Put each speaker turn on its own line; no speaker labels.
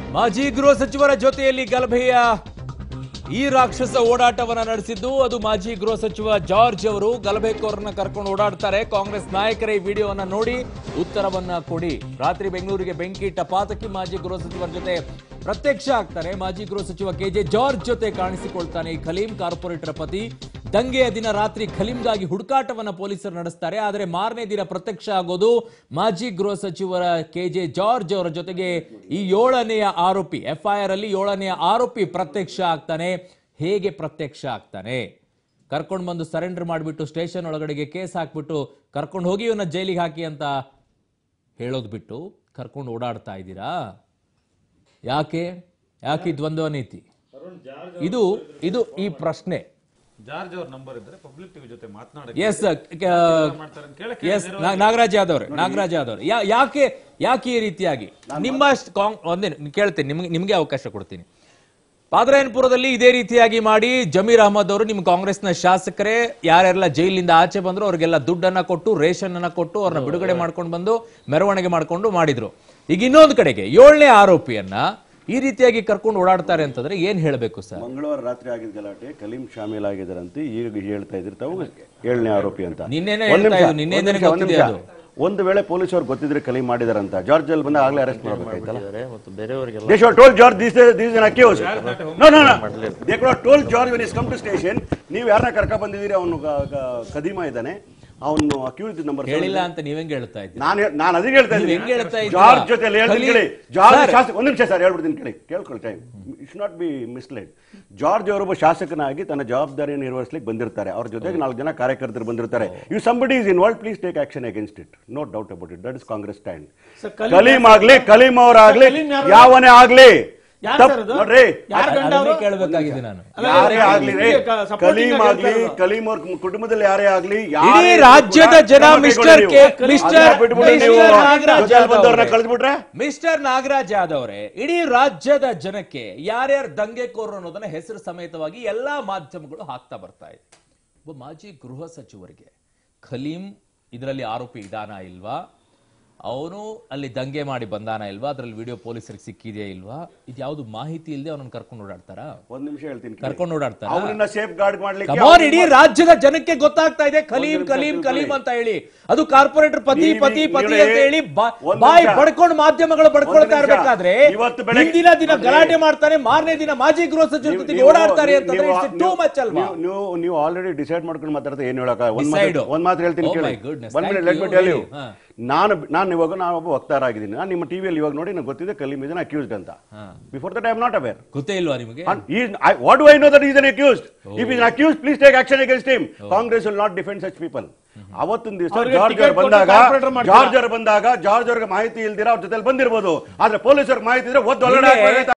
ಮಾಜಿ ಗೃಹ ಸಚಿವರ ಜೊತೆಯಲ್ಲಿ ಗಲಭೆಯ ಈ ರಾಕ್ಷಸ ಓಡಾಟವನ್ನ ನಡೆಸಿದ್ದು ಅದು ಮಾಜಿ ಗೃಹ ಸಚಿವ ಜಾರ್ಜ್ ಅವರು ಗಲಭೆಕೋರನ್ನ ಕರ್ಕೊಂಡು ಓಡಾಡ್ತಾರೆ ಕಾಂಗ್ರೆಸ್ ನಾಯಕರ ಈ ವಿಡಿಯೋವನ್ನ ನೋಡಿ ಉತ್ತರವನ್ನ ಕೊಡಿ ರಾತ್ರಿ ಬೆಂಗಳೂರಿಗೆ ಬೆಂಕಿ ಇಟ್ಟ ಪಾತಕಿ ಮಾಜಿ ಗೃಹ ಸಚಿವರ ಜೊತೆ ಪ್ರತ್ಯಕ್ಷ ಆಗ್ತಾನೆ ಮಾಜಿ ಗೃಹ ಸಚಿವ ಕೆಜೆ ಜಾರ್ಜ್ ಜೊತೆ ಕಾಣಿಸಿಕೊಳ್ತಾನೆ ಈ ಖಲೀಂ ಕಾರ್ಪೊರೇಟರ್ ಪತಿ ದಂಗೆಯ ದಿನ ರಾತ್ರಿ ಖಲೀಂಗಾಗಿ ಹುಡುಕಾಟವನ್ನ ಪೊಲೀಸರು ನಡೆಸ್ತಾರೆ ಆದರೆ ಮಾರನೇ ದಿನ ಪ್ರತ್ಯಕ್ಷ ಆಗೋದು ಮಾಜಿ ಗೃಹ ಸಚಿವರ ಕೆಜೆ ಜಾರ್ಜ್ ಅವರ ಜೊತೆಗೆ ಈ ಏಳನೆಯ ಆರೋಪಿ ಎಫ್ಐಆರ್ ಅಲ್ಲಿ ಏಳನೆಯ ಆರೋಪಿ ಪ್ರತ್ಯಕ್ಷ ಆಗ್ತಾನೆ ಹೇಗೆ ಪ್ರತ್ಯಕ್ಷ ಆಗ್ತಾನೆ ಕರ್ಕೊಂಡು ಬಂದು ಸರೆಂಡರ್ ಮಾಡಿಬಿಟ್ಟು ಸ್ಟೇಷನ್ ಒಳಗಡೆಗೆ ಕೇಸ್ ಹಾಕ್ಬಿಟ್ಟು ಕರ್ಕೊಂಡು ಹೋಗಿ ಇವನ್ನ ಜೈಲಿಗೆ ಹಾಕಿ ಅಂತ ಹೇಳೋದು ಬಿಟ್ಟು ಕರ್ಕೊಂಡು ಓಡಾಡ್ತಾ ಇದ್ದೀರಾ ಯಾಕೆ ಯಾಕೆ ಈ ದ್ವಂದ್ವ ನೀತಿ ಇದು ಇದು ಈ ಪ್ರಶ್ನೆ
ಜಾರ್ಜ್ ಅವ್ರ ನಂಬರ್ ಇದ್ರೆ ಪಬ್ಲಿಕ್ ಟಿವಿ ಜೊತೆ ಮಾತನಾಡಕ್ಕೆ
ಎಸ್
ಮಾಡ್ತಾರೆ ಅಂತ ಕೇಳಕ್ಕೆ
ಎಸ್ ನಾಗರಾಜ್ ಯಾದವ್ ಅವ್ರೆ ನಾಗರಾಜ್ ಯಾದವ್ ಅವ್ರೆ. ಯಾ- ಯಾಕೆ ಯಾಕೆ ಈ ರೀತಿಯಾಗಿ ನಿಮ್ಮ ಸ್ಟ್- ಕಾಂಗ್ ಒಂದೇ ಕೇಳ್ತೇನೆ ನಿಮ್ಗೆ ನಿಮ್ಗೆ ಅವಕಾಶ ಕೊಡ್ತೀನಿ ಪಾದರಾಯನಪುರದಲ್ಲಿ ಇದೇ ರೀತಿಯಾಗಿ ಮಾಡಿ ಜಮೀರ್ ಅಹಮದ್ ಅವರು ನಿಮ್ಮ ಕಾಂಗ್ರೆಸ್ನ ಶಾಸಕರೇ ಯಾರೆಲ್ಲ ಜೈಲಿಂದ ಆಚೆ ಬಂದ್ರು ಅವ್ರಿಗೆಲ್ಲ ದುಡ್ಡನ್ನ ಕೊಟ್ಟು ರೇಷನ್ ಅನ್ನ ಕೊಟ್ಟು ಅವ್ರನ್ನ ಬಿಡುಗಡೆ ಮಾಡ್ಕೊಂಡು ಬಂದು ಮೆರವಣಿಗೆ ಮಾಡ್ಕೊಂಡು ಮಾಡಿದ್ರು ಈಗ ಇನ್ನೊಂದು ಕಡೆಗೆ ಏಳನೇ ಆರೋಪಿಯನ್ನ ಈ ರೀತಿಯಾಗಿ ಕರ್ಕೊಂಡು ಓಡಾಡ್ತಾರೆ ಅಂತಂದ್ರೆ ಏನ್ ಹೇಳ್ಬೇಕು ಸರ್
ಮಂಗಳವಾರ ರಾತ್ರಿ ಆಗಿದ್ದ ಗಲಾಟೆ ಕಲೀಂ ಶಾಮೀಲ್ ಆಗಿದ್ದಾರಂತೆ ಈಗ ಹೇಳ್ತಾ ಇದ್ರಿ ತಾವು ಏಳನೇ ಆರೋಪಿ ಅಂತ
ನಿನ್ನೆನೇ
ಒಂದ್
ಹೇಳ್ತಾ
ನಿಮಿಷ,
ಇದ್ದು, ನಿನ್ನೆನೇ
ಒಂದ್ ನಿಮಿಷ, ಒಂದ್
ಗೊತ್ತಿದೆ
ನಿಮಿಷ.
ಅದು.
ಒಂದು ವೇಳೆ ಪೊಲೀಸರು ಗೊತ್ತಿದ್ರೆ ಕಲೀಂ ಮಾಡಿದಾರಂತ ಜಾರ್ಜ್ ಅಲ್ಲಿ ಬಂದ ಆಗ್ಲೇ ಅರೆಸ್ಟ್ ಮಾಡಬೇಕಾಯ್ತಲ್ಲ
ಮತ್ತು ಬೇರೆಯವರಿಗೆಲ್ಲ
They should have told George this is this is an accused. No, no, no. They could have told George when he's come to station. ನೀವು ಯಾರನ್ನ ಕರ್ಕ ಬಂದಿದ್ದೀರಿ ಅವನು ಕದೀಮ ಇದ್ದಾನೆ ಅವನು ಅಕ್ಯೂಸ್ ನಂಬರ್
ಹೇಳಿಲ್ಲ ಅಂತ ನೀವೆಂಗ್ ಹೇಳ್ತಾ ಇದ್ದೀರಿ
ನಾನು ನಾನು ಅದಕ್ಕೆ ಹೇಳ್ತಾ
ನೀವ್
ಇದ್ದೀನಿ
ಹೆಂಗ್ ಹೇಳ್ತಾ ಇದ್ದೀರಾ?
ಜಾರ್ಜ್ ಜೊತೆ ಹೇಳ್ತೀನಿ
ಕಲಿ-
ಕೇಳಿ ಜಾರ್ಜ್
ಸರ್.
ಶಾಸಕ ಒಂದು ನಿಮಿಷ ಸರ್ ಹೇಳ್ಬಿಡ್ತೀನಿ ಕೇಳಿ ಕೇಳ್ಕೊಳ್ಳಿ time it's not be misled George ಅವರೊಬ್ಬ ಶಾಸಕನಾಗಿ ತನ್ನ ಜವಾಬ್ದಾರಿಯನ್ನು ನಿರ್ವಹಿಸಲಿಕ್ಕೆ ಬಂದಿರ್ತಾರೆ ಅವ್ರ ಜೊತೆಗೆ ನಾಲ್ಕು ಜನ ಕಾರ್ಯಕರ್ತರು ಬಂದಿರ್ತಾರೆ you somebody is involve please take action against it no doubt about it that is Congress stand
sir, Kaleem
Kaleem ಆಗ್ಲಿ ಕಲೀಂ ಅವರಾಗ್ಲಿ
ಕಲೀಂ ಯಾರು?
ಯಾವನೇ ಆಗ್ಲಿ
ಯಾರ್
ತಪ್ಪು-
ಸರ್ ಅದು?
ನೋಡ್ರಿ
ಯಾರ್ ಗಂಡ
ಅದನ್ನೇ
ಅವರು?
ಕೇಳ್ಬೇಕಾಗಿದೆ ನಾನು
ಅಲ್ಲ,
ಯಾರೇ
ಅಲ್ಲ,
ಆಗ್ಲಿ ರೀ
ನಿಮ್ಗೆ ಕ- supporting
ಕಲೀಂ
ಆಗಿ
ಆಗ್ಲಿ
ಹೇಳ್ತಾ ಇರೋದು.
ಕಲೀಂ ಅವ್ರ ಕುಟುಂಬದಲ್ಲಿ ಯಾರೇ ಆಗ್ಲಿ
ಇಡೀ
ಯಾರೇ
ರಾಜ್ಯದ
ಕೂಡ
ಜನ
ಕ್ರಮ
ಮಿಸ್ಟರ್
ಕೈಗೊಳ್ಳಿ
ಕೆ
ನೀವು.
ಮಿಸ್ಟರ್
ಅದನ್ನ ಬಿಟ್ಬಿಟ್ಟು ನೀವು
ಮಿಸ್ಟರ್ ನಾಗರಾಜ್
ಜೊತೆಲಿ
ಯಾದವ್
ಬಂದವ್ರನ್ನ
ಅವರೇ.
ಕಳೆದ್ಬಿಟ್ರೆ
ಮಿಸ್ಟರ್ ನಾಗರಾಜ್ ಯಾದವ್ ಅವರೇ ಇಡೀ ರಾಜ್ಯದ ಜನಕ್ಕೆ ಯಾರ್ಯಾರು ದಂಗೆಕೋರರು ಅನ್ನೋದನ್ನ ಹೆಸರು ಸಮೇತವಾಗಿ ಎಲ್ಲಾ ಮಾಧ್ಯಮಗಳು ಹಾಕ್ತಾ ಬರ್ತಾ ಇದೆ ಒಬ್ಬ ಮಾಜಿ ಗೃಹ ಸಚಿವರಿಗೆ ಖಲೀಂ ಇದರಲ್ಲಿ ಆರೋಪಿ ಇದಾನ ಇಲ್ವಾ ಅವನು ಅಲ್ಲಿ ದಂಗೆ ಮಾಡಿ ಬಂದಾನ ಇಲ್ವಾ ಅದ್ರಲ್ಲಿ ವಿಡಿಯೋ ಪೊಲೀಸರಿಗೆ ಸಿಕ್ಕಿದೆಯಾ ಇಲ್ವಾ ಇದು ಯಾವ್ದು ಮಾಹಿತಿ ಇಲ್ಲದೆ ಅವನನ್ನ ಕರ್ಕೊಂಡು ಓಡಾಡ್ತಾರಾ
ಒಂದ್ ನಿಮಿಷ ಹೇಳ್ತೀನಿ
ಕರ್ಕೊಂಡು ಓಡಾಡ್ತಾರ
ಅವನನ್ನ ಸೇಫ್ ಗಾರ್ಡ್ ಮಾಡ್ಲಿಕ್ಕೆ
ಕಮಾನ್ ಇಡೀ ರಾಜ್ಯದ ಜನಕ್ಕೆ ಗೊತ್ತಾಗ್ತಾ ಇದೆ ಕಲೀಂ ಕಲೀಂ ಕಲೀಂ ಅಂತ ಹೇಳಿ ಅದು ಕಾರ್ಪೊರೇಟರ್ ಪತಿ
ನೀವು-
ಪತಿ ಪತಿ
ನೀವು
ಅಂತ ಹೇಳಿ ಬಾ-
ಒಂದು
ಬಾಯಿ
ನಿಮಿಷ.
ಬಡ್ಕೊಂಡು ಮಾಧ್ಯಮಗಳು ಬಡ್ಕೊಳ್ತಾ
ಒಂದು ನಿಮಿಷ.
ಇರ್ಬೇಕಾದ್ರೆ
ಇವತ್ತು ಬೆಳಗ್ಗೆ-
ಹಿಂದಿನ ದಿನ
ನೋಡಿ.
ಗಲಾಟೆ ಮಾಡ್ತಾನೆ ಮಾರನೇ ದಿನ ಮಾಜಿ ಗೃಹ ಸಚಿವ
ನೀವು-
ಜೊತೆಗೆ
ನೀವು-
ಓಡಾಡ್ತಾರೆ ಅಂತಂದ್ರೆ
ನೀವು-
ಇಟ್ಸ್ ಟೂ ಮಚ್ ಅಲ್ವಾ
ನೀವು- ನೀವು ನೀವು ಆಲ್ರೆಡಿ ಡಿಸೈಡ್ ಮಾಡ್ಕೊಂಡು ಮಾತಾಡ್ತಾ ಏನ್ ಹೇಳಕ ಒಂದ್
Decide.
ಮಾತು ಒಂದ್ ಮಾತು ಹೇಳ್ತೀನಿ
Oh
ಕೇಳಿ
my goodness.
ಒಂದ್ minute
Thank
let me
you.
Tell you
ಹಾ.
ನಾನು ನಾನು ಇವಾಗ ನಾನು ಒಬ್ಬ ವಕ್ತಾರ ಆಗಿದ್ದೀನಿ ನಾನು ನಿಮ್ಮ ಟಿವಿಯಲ್ಲಿ ಇವಾಗ ನೋಡಿ ನನಗೆ ಗೊತ್ತಿದೆ ಕಲೀಮ್ ಇದನ್ನ ಅಕ್ಯೂಸ್ಡ್ ಅಂತ before that I am not aware
ಗೊತ್ತೇ ಇಲ್ವಾ ನಿಮಗೆ
And he is, I, what do I know that he is an accused? If he is an accused, please take action against him. Congress will not defend such people. ಅವತ್ತಿನ ದಿವಸ
ಅವ್ರಿಗೆ
George
ticket
ಅವರು
ಕೊಟ್ಟು
ಬಂದಾಗ
corporator ಮಾಡ್ತೀರಾ?
George ಅವರು ಬಂದಾಗ George ಅವ್ರಿಗೆ ಮಾಹಿತಿ ಇಲ್ದಿರ ಅವ್ರ ಜೊತೆ ಬಂದಿರ್ಬೋದು ಆದ್ರೆ ಪೊಲೀಸರಿಗೆ ಮಾಹಿತಿ ಇದ್ರೆ ಒದ್ದು ಒಳಗಡೆ
ನಿನ್ನೆ-
ಹಾಕ್ಬೇಕಾಯ್ತು.